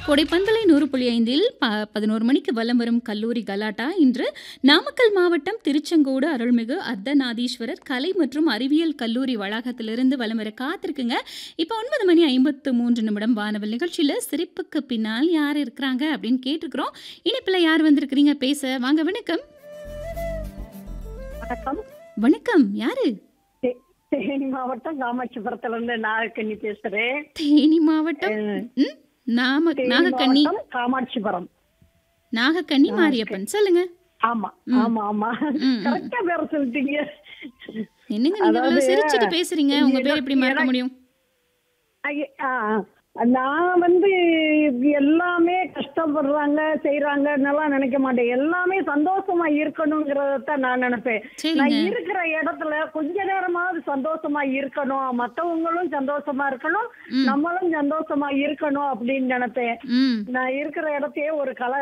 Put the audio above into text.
கொடைப்பந்தலை நூறு புள்ளி ஐந்தில் ப பதினோரு மணிக்கு வலம் வரும் கல்லூரி கலாட்டா இன்று நாமக்கல் மாவட்டம் திருச்செங்கோடு அருள்மிகு அர்த்தநாதீஸ்வரர் கலை மற்றும் அறிவியல் கல்லூரி வளாகத்திலிருந்து வலம் வர காத்திருக்குங்க இப்போ ஒன்பது மணி ஐம்பத்து மூன்று நிமிடம் வானவல் நிகழ்ச்சியில் சிரிப்புக்கு பின்னால் யார் இருக்கிறாங்க அப்படின்னு கேட்டிருக்கிறோம் இனிப்பில் யார் வந்திருக்கிறீங்க பேச வாங்க வணக்கம் வணக்கம் வணக்கம் யாரு தே- தேனி மாவட்டம் காமாட்சிபுரத்துல இருந்து நாகக்கண்ணி பேசுறேன் தேனி மாவட்டம் ம், நாம தேனி நாகக்கண்ணி மாவட்டம் காமாட்சிபுரம் நாகக்கண்ணி மாரியப்பன் சொல்லுங்க ஆமா ஆமா ஆமா ம். கரெக்டா பேர சொல்லிட்டீங்க என்னங்க நீங்க இவ்வளவு அதாவது, சிரிச்சிட்டு பேசுறீங்க உங்க பேர் எப்படி மறக்க எனக்கு- முடியும் ஐய- ஆ, ஆ. நான் வந்து எல்லாமே கஷ்டப்படுறாங்க செய்யறாங்கன்னெல்லாம் நினைக்க மாட்டேன் எல்லாமே சந்தோஷமா இருக்கணுங்கிறதான் நான் நினைப்பேன் நான் சரிங்க இருக்கிற இடத்துல கொஞ்ச நேரமாவது சந்தோஷமா இருக்கணும் மத்தவங்களும் சந்தோஷமா இருக்கணும் ம். நம்மளும் சந்தோஷமா இருக்கணும் அப்படின்னு நினைப்பேன் ம் நான் இருக்கிற இடத்தையே ஒரு கல